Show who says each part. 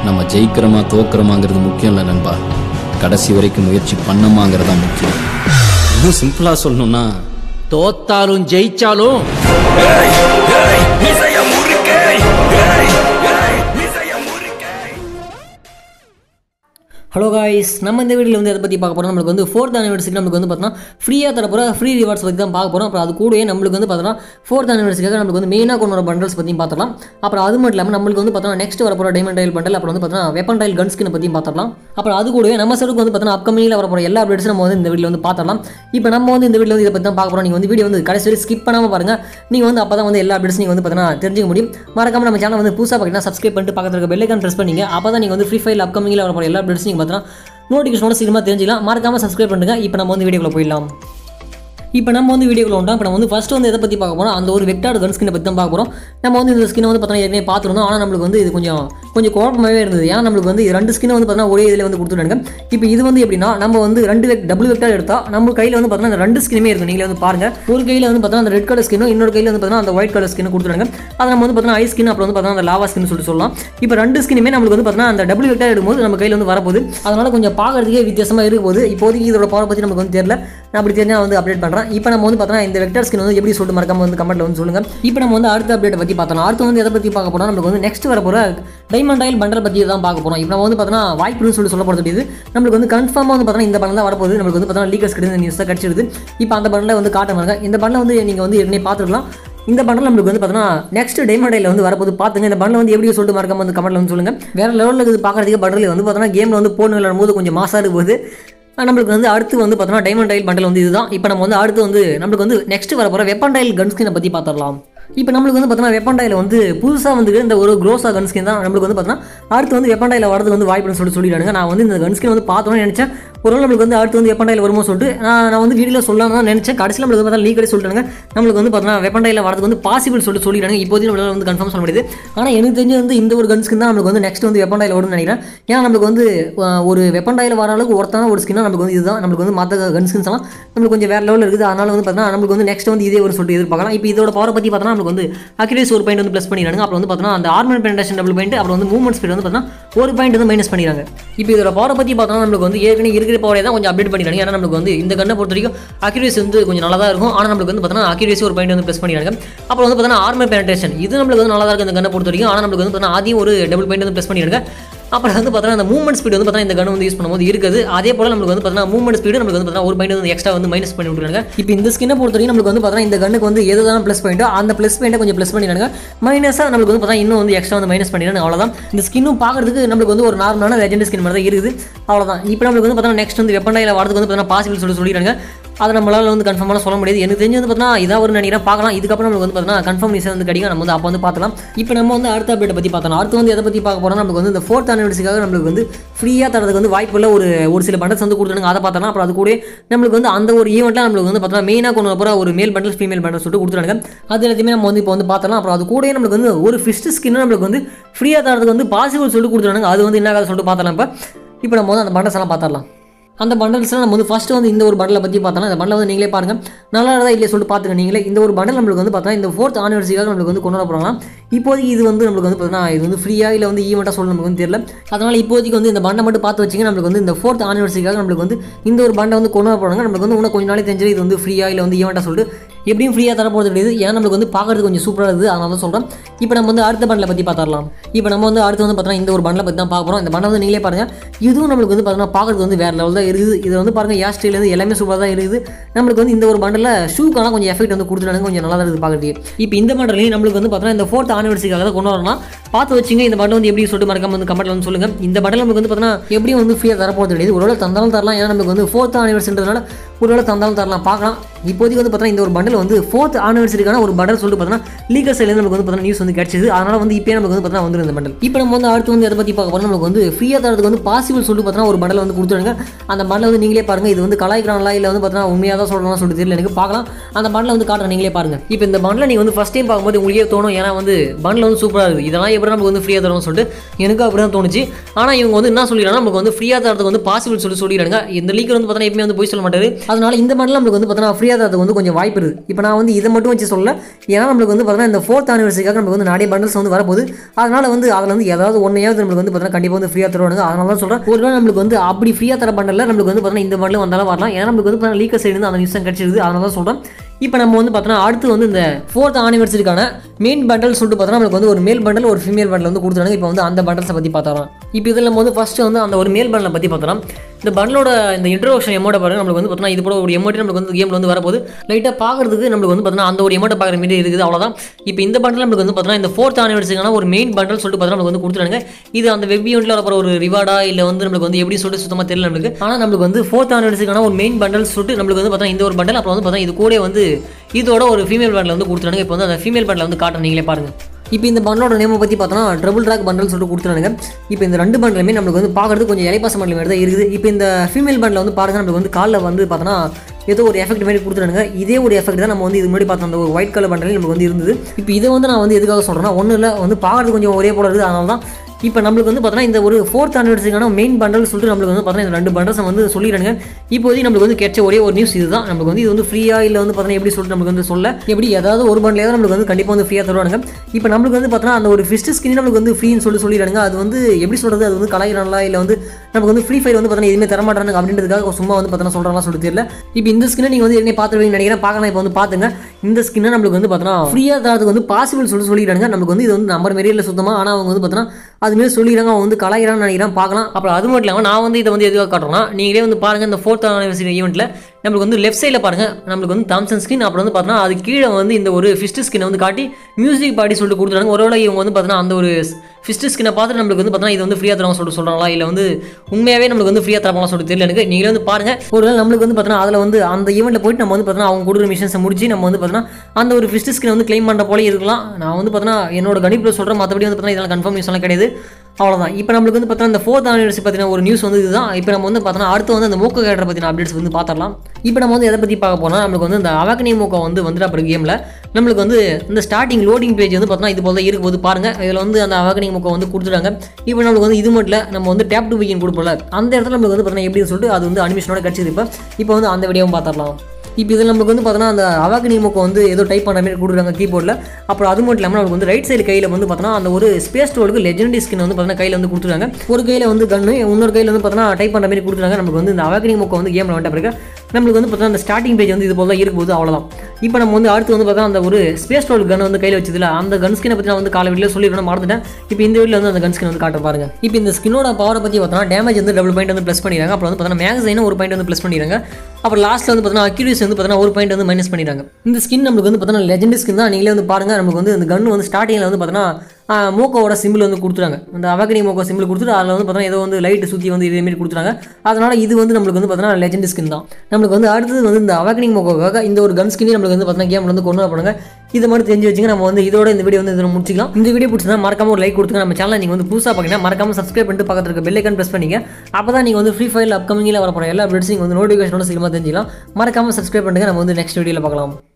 Speaker 1: நம்ம ஜெயிக்கிறோமா தோக்குறோமாங்கிறது முக்கியம் இல்லை நண்பா கடைசி வரைக்கும் முயற்சி பண்ணமாங்கிறது தான் முக்கியம் இன்னும் சிம்பிளாக சொல்லணும்னா
Speaker 2: தோத்தாலும் ஜெயிச்சாலும்
Speaker 3: ஹலோ காய்ஸ் நம்ம இந்த வீடியோவில் வந்து எதை பற்றி பார்க்க போகிறோம் நம்மளுக்கு வந்து ஃபோர்த் அனிவர்சரிக்கு நம்மளுக்கு வந்து பார்த்தோன்னா ஃப்ரீயாக தரப்போகிற ஃப்ரீ ரிவார்ட்ஸ் பற்றி தான் பார்க்க போகிறோம் அப்புறம் அது கூடவே நம்மளுக்கு வந்து பார்த்தோன்னா ஃபோர்த் அனிவர்சரிக்காக நம்மளுக்கு வந்து மெயினாக கொண்டு வர பண்டல்ஸ் பற்றியும் பார்த்துக்கலாம் அப்புறம் அது மட்டும் இல்லாமல் நம்மளுக்கு வந்து பார்த்தோன்னா நெக்ஸ்ட் வரப்போகிற டைமண்ட் டைல் பண்டல் அப்புறம் வந்து பார்த்தோன்னா வெப்பன் டைல் கன் ஸ்கின் பற்றியும் பார்த்துக்கலாம் அப்புறம் அது கூடவே நம்ம சருக்கு வந்து பார்த்தோன்னா அப்கமிங்கில் வரப்போகிற எல்லா அப்டேட்ஸும் நம்ம வந்து இந்த வீடியோ வந்து பார்த்துக்கலாம் இப்போ நம்ம வந்து இந்த வீடியோ வந்து இதை பற்றி தான் பார்க்க போகிறோம் நீங்கள் வந்து வீடியோ வந்து கடைசி வரை ஸ்கிப் பண்ணாமல் பாருங்கள் நீங்கள் வந்து அப்போ தான் வந்து எல்லா அப்டேட்ஸ் நீங்கள் வந்து பார்த்தோன்னா தெரிஞ்சுக்க முடியும் மறக்காம நம்ம சேனல் வந்து புதுசாக பார்த்தீங்கன்னா சப்ஸ்கிரைப் பண்ணிட்டு பக்கத்தில் இருக்க பெல்லைக்கான் ப்ரெஸ் பண்ணீங்க அப்போ தான் நீங்கள் வந்து ஃப்ரீ ஃபைல் அப்கமிங்கில் வரப்போகிற எல்லா அப்டேட்ஸ் நீங்கள் பார்த்தோன்னா நோட்டிஃபிகேஷனோட சீக்கிரமாக தெரிஞ்சிக்கலாம் மறக்காம சப்ஸ்கிரைப் பண்ணுங்க இப்போ நம்ம வந்து வீடியோக்குள்ள போயிடலாம் இப்போ நம்ம வந்து வீடியோக்குள்ள வந்தோம் இப்போ நம்ம வந்து ஃபர்ஸ்ட் வந்து எதை பற்றி பார்க்க போகிறோம் அந்த ஒரு வெக்டார் கன் ஸ்கினை பற்றி தான் பார்க்க போகிறோம் நம்ம வந்து இந்த ஸ்கினை வந்து பார்த்தோன்னா ஏற்கனவே பார்த்துருந்தோம் ஆனால் நம்மளுக்கு வந்து இது கொஞ்சம் கொஞ்சம் குழப்பமாகவே இருந்தது ஏன்னா நம்மளுக்கு வந்து இது ரெண்டு ஸ்கினை வந்து பார்த்தோன்னா ஒரே இதில் வந்து கொடுத்துருக்காங்க இப்போ இது வந்து எப்படின்னா நம்ம வந்து ரெண்டு வெக் டபுள் வெக்டார் எடுத்தால் நம்ம கையில் வந்து பார்த்தோன்னா அந்த ரெண்டு ஸ்கினுமே இருக்கும் நீங்களே வந்து பாருங்க ஒரு கையில் வந்து பார்த்தோன்னா அந்த ரெட் கலர் ஸ்கினும் இன்னொரு கையில் வந்து பார்த்தோன்னா அந்த ஒயிட் கலர் ஸ்கின் கொடுத்துருக்காங்க அதை நம்ம வந்து பார்த்தோன்னா ஐ ஸ்கின் அப்புறம் வந்து பார்த்தோன்னா அந்த லாவா ஸ்கின் சொல்லிட்டு சொல்லலாம் இப்போ ரெண்டு ஸ்கினுமே நம்மளுக்கு வந்து பார்த்தோன்னா அந்த டபுள் வெக்டார் எடுக்கும்போது நம்ம கையில் வந்து வரப்போகுது அதனால கொஞ்சம் பார்க்கறதுக்கே வித்தியாசமாக இருக்க போது இப்போதைக்கு இதோட பவர் பற்றி நமக்கு வந்து தெரியல நான் அப்படி தெரிஞ்சா வந்து அப்டேட் பண்ணுறேன் இப்போ நம்ம வந்து பார்த்தோன்னா இந்த வெக்டர் ஸ்கின் வந்து எப்படி சொல்லிட்டு மறக்காம வந்து கமெண்ட்ல வந்து சொல்லுங்க இப்போ நம்ம வந்து அடுத்த அப்டேட் பற்றி பார்த்தோம் அடுத்து வந்து எதை பற்றி பார்க்க போறோம் நமக்கு வந்து நெக்ஸ்ட் வர போகிற டைமண்ட் ஆயில் பண்டல் பற்றி தான் பார்க்க போகிறோம் இப்போ நம்ம வந்து பார்த்தோன்னா வாய்ப்புன்னு சொல்லி சொல்ல போகிறது நம்மளுக்கு வந்து கன்ஃபார்மாக வந்து பார்த்தோன்னா இந்த பண்டல் தான் வரப்போகுது நம்மளுக்கு வந்து பார்த்தோன்னா லீக்கர்ஸ் கிடையாது நியூஸ் தான் கிடச்சிருது இப்போ அந்த பண்டலை வந்து காட்ட மாட்டாங்க இந்த பண்டலை வந்து நீங்கள் வந்து ஏற்கனவே பார்த்துருக்கலாம் இந்த பண்டல் நம்மளுக்கு வந்து பார்த்தோன்னா நெக்ஸ்ட் டைமண்ட் டேல வந்து வரப்போது பார்த்துங்க இந்த பண்டல் வந்து எப்படி சொல்லிட்டு மறக்காம வந்து கமெண்ட்ல வந்து சொல்லுங்க வேற லெவலில் இருக்குது பார்க்கறதுக்கு பண்டல் வந்து பார்த்தோன்னா கேமில் வந்து போன் விளையாடும் போது கொஞ்சம் மாசா இருக்கும் போது நம்மளுக்கு வந்து அடுத்து வந்து பார்த்தோன்னா டைமண்ட் டைல் பண்டல் வந்து இதுதான் இப்போ நம்ம வந்து அடுத்து வந்து நம்மளுக்கு வந்து நெக்ஸ்ட் வர போகிற வெப்பன் டைல் கன் ஸ்கினை பற்றி பார்த்துடலாம் இப்போ நம்மளுக்கு வந்து பார்த்தோன்னா வெப்பன் டைல வந்து புதுசாக வந்து இந்த ஒரு க்ரோஸா கன் ஸ்கின் தான் நம்மளுக்கு வந்து பார்த்தோன்னா அடுத்து வந்து வெப்பன் டைல வரது வந்து வாய்ப்புன்னு சொல்லிட்டு சொல்லிடுறாங்க நான் வந்து இந்த கன் ஸ்கின் வந்து பார்த்தோன்னு நினச்சேன் ஒரு நாள் நம்மளுக்கு வந்து அடுத்து வந்து வெப்பன் டைல வருமோ சொல்லிட்டு நான் நான் வந்து வீடியோவில் சொல்லலாம் தான் நினச்சேன் கடைசியில் நம்மளுக்கு வந்து பார்த்தா லீக் சொல்லிட்டாங்க நம்மளுக்கு வந்து பார்த்தோன்னா வெப்பன் டைல வரது வந்து பாசிபிள் சொல்லிட்டு சொல்லிடுறாங்க இப்போதைக்கு நம்மளால வந்து கன்ஃபார்ம் சொல்ல முடியுது ஆனால் எனக்கு தெரிஞ்சு வந்து இந்த ஒரு கன் ஸ்கின் தான் நம்மளுக்கு வந்து நெக்ஸ்ட் வந்து வெப்பன் டைல வரும்னு நினைக்கிறேன் ஏன்னா நம்மளுக்கு வந்து அஹ், ஒரு வெப்பன் டைல வர அளவுக்கு ஒருத்தான ஒரு ஸ்கின்னா நம்மளுக்கு வந்து இதுதான் நம்மளுக்கு வந்து மற்ற கன் ஸ்கின்ஸ் எல்லாம் நம்மளுக்கு கொஞ்சம் வேற லெவலில் இருக்குது அதனால வந்து பார்த்தீங்கன்னா நம்மளுக்கு வந்து நெக்ஸ்ட் வந்து இதே ஒரு சொல்லிட்டு எதிர்பார்க்கலாம் இப்போ இதோட பவரை பற்றி பார்த்தோன்னா நம்மளுக்கு வந்து அக்யூரேஸ் ஒரு பாயிண்ட் வந்து ப்ளஸ் பண்ணிடுறாங்க அப்புறம் வந்து பார்த்தோன்னா அந்த ஆர்மன் பென்டேஷன் டபுள் பாயிண்ட் அப்புறம் வந்து மூவ்மெண்ட் ஸ்பீட் வந்து பார்த்தோன்னா ஒரு பாயிண்ட் வந்து மைனஸ் பண்ணிடுறாங்க இப்போ இதோட பவரை பற்றி பார்த்தோன்னா நம்மளுக்கு வந்து ஏற்கனவே இருக்கிற பவரே தான் கொஞ்சம் அப்டேட் பண்ணிடுறாங்க ஏன்னா நம்மளுக்கு வந்து இந்த கண்ணை பொறுத்த வரைக்கும் அக்யூரேஸ் வந்து கொஞ்சம் நல்லா தான் இருக்கும் ஆனால் நம்மளுக்கு வந்து பார்த்தோன்னா அக்யூரேசி ஒரு பாயிண்ட் வந்து ப்ளஸ் பண்ணிடுறாங்க அப்புறம் வந்து பார்த்தோன்னா ஆர்மர் பென்டேஷன் இது நம்மளுக்கு வந்து நல்லா தான் இருக்குது இந்த கண்ணை பொறுத்த வரைக்கும் ஆனால் நம்மளுக்கு வந்து பார்த்தோன்னா அதையும் ஒரு டபுள் பாயிண்ட் வந்து ப்ளஸ் பண்ணிடுறாங்க அப்புறம் வந்து பார்த்தோன்னா அந்த மூவ்மெண்ட் ஸ்பீடு வந்து பார்த்தோன்னா இந்த கன் வந்து யூஸ் பண்ணும்போது இருக்குது அதே போல் நம்மளுக்கு வந்து பார்த்தோன்னா மூவ்மெண்ட் ஸ்பீடு நம்மளுக்கு வந்து பார்த்தோன்னா ஒரு பாயிண்ட் வந்து எக்ஸ்ட்ரா வந்து மைனஸ் பண்ணி விட்டுருக்காங்க இப்போ இந்த ஸ்கின்னை பொறுத்த வரைக்கும் நம்மளுக்கு வந்து பார்த்தோன்னா இந்த கண்ணுக்கு வந்து எதுதான் ப்ளஸ் பாயிண்டோ அந்த ப்ளஸ் பாயிண்ட்டை கொஞ்சம் ப்ளஸ் பண்ணிடுறாங்க மைனஸாக நம்மளுக்கு வந்து பார்த்தா இன்னும் வந்து எக்ஸ்ட்ரா வந்து மைனஸ் பண்ணிடுறாங்க அவ்வளோதான் இந்த ஸ்கின்னும் பார்க்கறதுக்கு நம்மளுக்கு வந்து ஒரு நார்மலான லெஜெண்ட் ஸ்கின் மாதிரி தான் இருக்குது அவ்வளோதான் இப்போ நம்மளுக்கு வந்து பார்த்தோன்னா நெக்ஸ்ட் வந்து வெப்பன் டைல வரதுக்கு வந்து பார்த்தோன்னா பாசிபிள் சொல்லி சொல்லிடுறாங்க அதை நம்மளால வந்து கன்ஃபார்மாக சொல்ல முடியாது எனக்கு தெரிஞ்சு வந்து பார்த்தா இதான் ஒரு நினைக்கிறேன் பார்க்கலாம் இதுக்கப்புறம் நமக்கு வந்து பார்த்தீங்கன்னா கன்ஃபார்ம் நியூஸ் வந்து கிடைக்கும் நம்ம வந்து அப்போ வந்து பார்க்கலாம் இப்போ நம்ம வந்து அடுத்த அப்டேட் பற்றி பார்த்தோம் அடுத்து வந்து எதை பற்றி பார்க்க போறோம் நமக்கு வந்து இந்த ஃபோர்த் அனிவர்சரிக்காக நம்மளுக்கு வந்து ஃப்ரீயாக தரதுக்கு வந்து வாய்ப்புள்ள ஒரு ஒரு சில பண்டல்ஸ் வந்து கொடுத்துருங்க அதை பார்த்தலாம் அப்புறம் அது கூட நம்மளுக்கு வந்து அந்த ஒரு ஈவெண்ட்டில் நம்மளுக்கு வந்து பார்த்தோன்னா மெயினாக கொண்டு வர போகிற ஒரு மேல் பண்டல் ஃபீமேல் பண்டல் சொல்லிட்டு கொடுத்துருக்காங்க அது எல்லாத்தையுமே நம்ம வந்து இப்போ வந்து பார்த்தலாம் அப்புறம் அது கூட நம்மளுக்கு வந்து ஒரு ஃபிஸ்ட் ஸ்கின் நம்மளுக்கு வந்து ஃப்ரீயாக தரதுக்கு வந்து பாசிபிள் சொல்லிட்டு கொடுத்துருக்காங்க அது வந்து என்ன சொல்லிட்டு பார்த்தலாம் இப்போ இப்போ நம்ம வந்து அந்த பண்டல்ஸ் எல்லாம் பார்த்துடலாம் அந்த பண்டல்ஸ்லாம் நம்ம வந்து ஃபஸ்ட்டு வந்து இந்த ஒரு பண்டலை பற்றி பார்த்தோம்னா இந்த பண்டலை வந்து நீங்களே பாருங்கள் நல்லா இருந்தால் இல்லையே சொல்லிட்டு பார்த்துக்க நீங்களே இந்த ஒரு பண்டல் நம்மளுக்கு வந்து பார்த்தா இந்த ஃபோர்த் ஆனிவர்சரிக்காக நம்மளுக்கு வந்து கொண்டு வர போகிறாங்க இப்போதைக்கு இது வந்து நம்மளுக்கு வந்து பார்த்தீங்கன்னா இது வந்து ஃப்ரீயாக இல்லை வந்து ஈவெண்ட்டாக சொல்ல நமக்கு வந்து தெரியல அதனால் இப்போதைக்கு வந்து இந்த பண்டை மட்டும் பார்த்து வச்சிங்க நம்மளுக்கு வந்து இந்த ஃபோர்த் ஆனிவர்சரிக்காக நம்மளுக்கு வந்து இந்த ஒரு பண்டை வந்து கொண்டு வர போகிறாங்க நம்மளுக்கு வந்து இன்னும் கொஞ்ச நாளே தெரிஞ்சு இது வந்து ஃப்ரீயாக இல்லை வந்து ஈவெண்ட்டாக சொல்லிட்டு எப்படியும் ஃப்ரீயாக தர போகிறது கிடையாது ஏன்னா நம்மளுக்கு வந்து பார்க்கறதுக்கு கொஞ்சம் சூப்பராக இருக்குது அதனால தான் சொல்கிறேன் இப்போ நம்ம வந்து அடுத்த பண்டில் பற்றி பார்த்துடலாம் இப்போ நம்ம வந்து அடுத்து வந்து பார்த்தோன்னா இந்த ஒரு பண்டில் பற்றி தான் பார்க்க போகிறோம் இந்த பண்டை வந்து நீங்களே பாருங்கள் இதுவும் நம்மளுக்கு வந்து பார்த்தீங்கன்னா பார்க்கறதுக்கு வந்து வேறு லெவல் தான் இருக்குது இது வந்து பாருங்கள் ஏர் ஸ்டைலேருந்து எல்லாமே சூப்பராக தான் இருக்குது நம்மளுக்கு வந்து இந்த ஒரு பண்டலில் ஷூக்கான கொஞ்சம் எஃபெக்ட் வந்து கொடுத்துட்டாங்க கொஞ்சம் நல்லா தான் இருக்குது பார்க்குறதுக்கு இப்போ இந்த பண்டலையும் நம்மளுக்கு வந்து பார்த்தோன்னா இந்த ஃபோர்த் ஆனிவர்சரிக்காக தான் கொண்டு வரலாம் பார்த்து வச்சுங்க இந்த பண்டல் வந்து எப்படி சொல்லிட்டு மறக்காம வந்து கமெண்ட்ல வந்து சொல்லுங்கள் இந்த பண்டல் நமக்கு வந்து பார்த்தோன்னா எப்படியும் வந்து ஃப்ரீயாக தரப்போகிறது கிடையாது ஒருவேளை தந்தாலும் தரலாம் ஏன்னா நமக்கு வந்து ஃபோர்த் ஆனிவர்சரின்றதுனால ஒருவேளை தந்தாலும் தரலாம் பார்க்கலாம் இப்போதைக்கு வந்து பார்த்தோன்னா இந்த ஒரு பண்டல் வந்து ஃபோர்த் ஆனிவர்சரிக்கான ஒரு பண்டல் சொல்லிட்டு பார்த்தோன்னா லீகல் சைட்லேருந்து நமக்கு வந்து பார்த்தோன்னா நியூஸ் வந்து கிடச்சிது அதனால வந்து இப்போ நமக்கு வந்து பார்த்தோன்னா வந்துருந்த இந்த பண்டல் இப்போ நம்ம வந்து அடுத்து வந்து எதை பற்றி பார்க்க போகிறோம் நமக்கு வந்து ஃப்ரீயாக தரதுக்கு வந்து பாசிபிள் சொல்லிட்டு பார்த்தோன்னா ஒரு பண்டல் வந்து கொடுத்துருங்க அந்த பண்டல் வந்து நீங்களே பாருங்க இது வந்து கலாய்க்கிறாங்களா இல்லை வந்து பார்த்தோன்னா உண்மையாக தான் சொல்லணும்னு சொல்லிட்டு தெரியல எனக்கு பார்க்கலாம் அந்த பண்டலை வந்து காட்டுறேன் நீங்களே பாருங்க இப்போ இந்த பண்டலை நீங்கள் வந்து ஃபஸ்ட் டைம் பார்க்கும்போது உங்களுக்கே தோணும் ஏன்னா வந்து பண்டல் வந்து சூப்பராக இருக்குது இதெல்லாம் எப்படி நமக்கு வந்து ஃப்ரீயாக தரும்னு சொல்லிட்டு எனக்கு அப்படி தான் தோணுச்சு ஆனால் இவங்க வந்து என்ன சொல்லிடுறாங்க நமக்கு வந்து ஃப்ரீயாக தரதுக்கு வந்து பாசிபிள் சொல்லி சொல்லிடுறாங்க இந்த லீக் வந்து பார்த்தோன்னா எப்பவுமே வந்து போய் சொல்ல மாட்டாரு அதனால இந்த பண்டல் நமக்கு வந்து பார்த்தோன்னா ஃப்ரீயாக தரதுக்கு வந்து கொஞ்சம் வாய்ப்பு இருக்குது இப்போ நான் வந்து இதை மட்டும் வச்சு சொல்ல ஏன்னா நம்மளுக்கு வந்து பார்த்தீங்கன்னா இந்த ஃபோர்த் ஆனிவர்சரிக்காக நமக்கு வந்து நிறைய பண்டல்ஸ் வந்து வரப்போகுது அதனால வந்து அதில் வந்து ஏதாவது ஒன்றையாவது நம்மளுக்கு வந்து பார்த்தீங்கன்னா கண்டிப்பாக வந்து ஃப்ரீயாக தருவாங்க அதனால தான் சொல்கிறேன் ஒரு வேளை நம்மளுக்கு வந்து அப்படி ஃப்ரீயாக தர பண்டலில் நம்மளுக்கு வந்து பார்த்தீங்கன்னா இந்த பண்டலும் வந்தாலும் வரலாம் ஏன்னா நம்மளுக்கு வந்து பார்த்தீங்கன்னா லீக்கர் சைடு அந்த நியூஸ் கிடச்சிருது அதனால தான் சொல்கிறேன் இப்போ நம்ம வந்து பார்த்தோன்னா அடுத்து வந்து இந்த ஃபோர்த் ஆனிவர்சரிக்கான மெயின் பண்டல் சொல்லிட்டு பார்த்தோன்னா நம்மளுக்கு வந்து ஒரு மேல் பண்டல் ஒரு ஃபீமேல் பண்டல் வந்து கொடுத்துருக்காங்க இப்போ வந்து அந்த பண்டல்ஸை பற்றி பார்த்தோம் இப்போ இதில் நம்ம வந்து ஃபஸ்ட்டு வந்து அந்த ஒரு மேல் பண்டலை பற்றி பார்த்தோம் இந்த பண்டலோட இந்த இன்ட்ரோடக்ஷன் எமோட பாருங்க நம்மளுக்கு வந்து பார்த்தோன்னா இது போல ஒரு எமோட்டி நம்மளுக்கு வந்து கேமில் வந்து வரப்போது லைட்டாக பார்க்கறதுக்கு நம்மளுக்கு வந்து பார்த்தோன்னா அந்த ஒரு எமோட்டை பார்க்குற மாதிரி இருக்குது அவ்வளோதான் இப்போ இந்த பண்டல் நம்மளுக்கு வந்து பார்த்தோன்னா இந்த ஃபோர்த் ஆனிவர்சரிக்கான ஒரு மெயின் பண்டல் சொல்லிட்டு பார்த்தோன்னா நம்மளுக்கு வந்து கொடுத்துருக்காங்க இது அந்த வெப் ஈவெண்ட்டில் வரப்போற ஒரு ரிவார்டா இல்லை வந்து நம்மளுக்கு வந்து எப்படி சொல்லிட்டு சுத்தமாக தெரியல நம்மளுக்கு ஆனால் நம்மளுக்கு வந்து ஃபோர்த் ஆனிவர்சரிக்கான ஒரு மெயின் பண்டல் சொல்லிட்டு நம்மளுக்கு வந்து பார்த்தா இந்த ஒரு பண்டல் அப்புறம் வந்து பார்த்தா இது கூட வந்து இதோட ஒரு ஃபீமேல் பண்டல் வந்து கொடுத்துருக்காங்க இப்போ வந்து அந்த ஃபீமேல் பண்டல் வந்து காட்டுறேன் நீங்களே பாருங்க இப்போ இந்த பண்டலோட நேமை பற்றி பார்த்தோன்னா ட்ரபிள் ட்ராக் பண்டல் சொல்லிட்டு கொடுத்துருக்காங்க இப்போ இந்த ரெண்டு பண்டலுமே நம்மளுக்கு வந்து பார்க்கறது கொஞ்சம் இலைப்பாச பண்டல் மாதிரி தான் இருக்குது இப்போ இந்த ஃபீமேல் பண்டில் வந்து பாருங்க நம்மளுக்கு வந்து காலில் வந்து பார்த்தோன்னா ஏதோ ஒரு எஃபெக்ட் மாதிரி கொடுத்துருக்காங்க இதே ஒரு எஃபெக்ட் தான் நம்ம வந்து இது முன்னாடி பார்த்த அந்த ஒரு ஒயிட் கலர் பண்டல் நமக்கு வந்து இருந்தது இப்போ இதை வந்து நான் வந்து எதுக்காக சொல்கிறேன்னா ஒன்றும் இல்லை வந்து பார்க்கறது கொஞ்சம் ஒரே போல இருக்குது அதனால தான் இப்போ நம்மளுக்கு வந்து பார்த்தோன்னா இந்த ஒரு ஃபோர்த் ஆனிவர்சரிக்கான மெயின் பண்டல் சொல்லிட்டு நம்மளுக்கு வந்து பார்த்தோன்னா இந்த ரெண்டு பண்டல்ஸை வந்து சொல்லிடுறாங்க இப்போதைக்கு நம்மளுக்கு வந்து கிடைச்ச ஒரே ஒரு நியூஸ் இதுதான் நம்மளுக்கு வந்து இது வந்து ஃப்ரீயாக இல்லை வந்து பார்த்தோன்னா எப்படி சொல்லிட்டு நம்மளுக்கு வந்து சொல்ல எப்படி ஏதாவது ஒரு பண்டில் நம்மளுக்கு வந்து கண்டிப்பாக வந்து ஃப்ரீயாக தருவாங்க இப்போ நம்மளுக்கு வந்து பார்த்தோன்னா அந்த ஒரு ஃபிஸ்ட் ஸ்கின் நம்மளுக்கு வந்து ஃப்ரீன்னு சொல்லி சொல்லிடுறாங்க அது வந்து எப்படி சொல்கிறது அது வந்து கலாயிரங்களா இல்லை வந்து நமக்கு வந்து ஃப்ரீ ஃபயர் வந்து பார்த்தோன்னா எதுவுமே தர மாட்டாங்க அப்படின்றதுக்காக சும்மா வந்து பார்த்தோன்னா சொல்கிறாங்களா சொல்லி தெரியல இப்போ இந்த ஸ்கின்னை நீங்கள் வந்து என்ன பார்த்துருவீங்கன்னு நினைக்கிறேன் பார்க்கலாம் இப்போ வந்து பார்த்துங்க இந்த ஸ்கின்னை நம்மளுக்கு வந்து பார்த்தோன்னா ஃப்ரீயாக தரதுக்கு வந்து பாசிபிள் சொல்லி சொல்லிடுறாங்க நமக்கு வந்து இது வந்து நம்பர் மாரி இல்லை சுத்தமாக ஆனால் அவங்க வந்து பார்த்தோன்னா அதுமாரி சொல்லிடுறாங்க அவங்க வந்து கலாயிரான்னு நினைக்கிறேன் பார்க்கலாம் அப்புறம் அது மட்டும் இல்லாமல் நான் வந்து இதை வந்து எதுக்காக காட்டுறேன்னா நீங்களே வந்து பாருங்கள் இந்த ஃபோர்த் ஆனிவர்சரி ஈவெண்ட்டில் நம்மளுக்கு வந்து லெஃப்ட் சைடில் பாருங்கள் நம்மளுக்கு வந்து தாம்சன் ஸ்கின் அப்புறம் வந்து பார்த்தோன்னா அது கீழே வந்து இந்த ஒரு ஃபிஸ்ட் ஸ்கினை வந்து காட்டி மியூசிக் பாடி சொல்லிட்டு கொடுத்துறாங்க ஒருவேளை இவங்க வந்து பார்த்தோன்னா அந்த ஒரு ஃபிஸ்ட் ஸ்கினை பார்த்துட்டு நம்மளுக்கு வந்து பார்த்தோன்னா இது வந்து ஃப்ரீயாக தரவங்க சொல்லிட்டு சொல்கிறாங்களா இல்லை வந்து உண்மையாகவே நம்மளுக்கு வந்து ஃப்ரீயாக தரலாம் சொல்லிட்டு தெரியல எனக்கு நீங்களே வந்து பாருங்கள் ஒருவேளை நம்மளுக்கு வந்து பார்த்தோன்னா அதில் வந்து அந்த ஈவெண்ட்டில் போயிட்டு நம்ம வந்து பார்த்தோன்னா அவங்க கொடுக்குற மிஷன்ஸை முடிச்சு நம்ம வந்து பார்த்தோன்னா அந்த ஒரு ஃபிஸ்ட் ஸ்கினை வந்து க்ளைம் பண்ணுற போல இருக்கலாம் நான் வந்து பார்த்தோன்னா என்னோட கணிப்பில் சொல்கிறேன் மற்றபடி வந்து பார்த்தோன்னா இதெல்லாம் கன்ஃபார்ம் நியூஸ் எல்லாம் கிடையாது அவ்வளோதான் இப்போ நம்மளுக்கு வந்து பார்த்தா இந்த ஃபோர்த் ஆனிவர்சரி பற்றின ஒரு நியூஸ் வந்து இதுதான் இப்போ நம்ம வந்து பார்த்தோன்னா அடுத்து வந்து அந்த மூக்க கேட்டரை பற்றின அப்டேட்ஸ் வந்து பார்த்துடலாம் இப்போ நம்ம வந்து எதை பற்றி பார்க்க போனால் நம்மளுக்கு வந்து இந்த அவகனி மூக்கம் வந்து வந்துட்டு அப்புறம் கேமில் நம்மளுக்கு வந்து இந்த ஸ்டார்டிங் லோடிங் பேஜ் வந்து பார்த்தோன்னா இது போல் தான் இருக்கும் போது பாருங்கள் இதில் வந்து அந்த அவகனி மூக்கம் வந்து கொடுத்துட்டாங்க இப்போ நம்மளுக்கு வந்து இது மட்டும் இல்லை நம்ம வந்து டேப் டு பிகின் கொடுப்போம்ல அந்த இடத்துல நம்மளுக்கு வந்து பார்த்தோன்னா எப்படின்னு சொல்லிட்டு அது வந்து அனிமேஷனோட கிடச்சிது இப்போ இப்போ வந்து அந்த வீடியோவும் பார்த்துடலாம் இப்போ இதில் நமக்கு வந்து பார்த்தோன்னா அந்த அவாகனி மூக்கம் வந்து ஏதோ டைப் பண்ண மாதிரி கொடுக்குறாங்க கீபோர்டில் அப்புறம் அது மட்டும் இல்லாமல் நமக்கு வந்து ரைட் சைடு கையில் வந்து பார்த்தோன்னா அந்த ஒரு ஸ்பேஸ் டோலுக்கு லெஜெண்டரி ஸ்கின் வந்து பார்த்தோன்னா கையில் வந்து கொடுத்துருக்காங்க ஒரு கையில் வந்து கன்று இன்னொரு கையில் வந்து பார்த்தோன்னா டைப் பண்ணுற மாதிரி கொடுத்துருக்காங்க நமக்கு வந்து இந்த அவாகனி மூக்கம் வந்து கேமில் வந்துட்ட பிறகு நம்மளுக்கு வந்து பார்த்தோன்னா அந்த ஸ்டார்டிங் பேஜ் வந்து இது போல் தான் இருக்கும்போது அவ்வளோதான் இப்போ நம்ம வந்து அடுத்து வந்து பார்த்தா அந்த ஒரு ஸ்பேஸ் டோல் கன் வந்து கையில் வச்சதுல அந்த கன் ஸ்கினை பற்றி நான் வந்து காலை வீட்டில் சொல்லிடணும் மறந்துட்டேன் இப்போ இந்த வீட்டில் வந்து அந்த கன் ஸ்கின் வந்து காட்ட பாருங்க இப்போ இந்த ஸ்கினோட பவரை பற்றி பார்த்தோன்னா டேமேஜ் வந்து டபுள் பாயிண்ட் வந்து ப்ளஸ் பண்ணிடுறாங்க அப்புறம் வந்து பார்த்தோன்னா மேகசைனும் ஒரு பாயிண்ட் வந்து ப்ளஸ் பண்ணிடுறாங்க அப்புறம் லாஸ்ட்டில் வந்து பார்த்தோன்னா அக்யூரிஸ் வந்து பார்த்தோன்னா ஒரு பாயிண்ட் வந்து மைனஸ் பண்ணிடுறாங்க இந்த ஸ்கின் நம்மளுக்கு வந்து பார்த்தோன்னா லெஜெண்டரி ஸ்கின் தான் நீங்களே வந்து பாருங்க நமக்கு வந்து இந்த கன் வந்து ஸ்டார்டிங்கில் வந்து பார்த்தோன்னா மோக்கோவோட சிம்பிள் வந்து கொடுத்துறாங்க அந்த அவகனி மோக்கோ சிம்பிள் கொடுத்துட்டு அதில் வந்து பார்த்தோன்னா ஏதோ வந்து லைட்டு சுற்றி வந்து இதேமாரி கொடுத்துறாங்க அதனால் இது வந்து நம்மளுக்கு வந்து பார்த்தோன்னா லெஜெண்ட் ஸ்கின் தான் நம்மளுக்கு வந்து அடுத்தது வந்து இந்த அவகனி மோக்கோக்காக இந்த ஒரு கன் ஸ்கின்னே நம்மளுக்கு வந்து பார்த்தோன்னா கேமில் வந்து கொண்டு வரப்படுங்க இது மாதிரி தெரிஞ்சு வச்சுங்க நம்ம வந்து இதோட இந்த வீடியோ வந்து இதில் முடிச்சிக்கலாம் இந்த வீடியோ பிடிச்சா மறக்காம ஒரு லைக் கொடுத்துங்க நம்ம சேனல் நீங்கள் வந்து புதுசாக பார்த்தீங்கன்னா மறக்காம சப்ஸ்கிரைப் பண்ணிட்டு பக்கத்தில் இருக்க பெல் ஐக்கன் ப்ரெஸ் பண்ணிங்க அப்போ தான் நீங்கள் வந்து ஃப்ரீ ஃபயர் அப்கமிங்கில் வரப்போகிற எல்லா அப்டேட்ஸையும் வந்து நோட்டிஃபிகேஷனோட சீக்கிரமாக தெரிஞ்சிக்கலாம் மறக்காம சப்ஸ்கிரைப் பண்ணுங்க நம்ம வந்து நெக்ஸ்ட் வீடியோவில் பார்க்கலாம்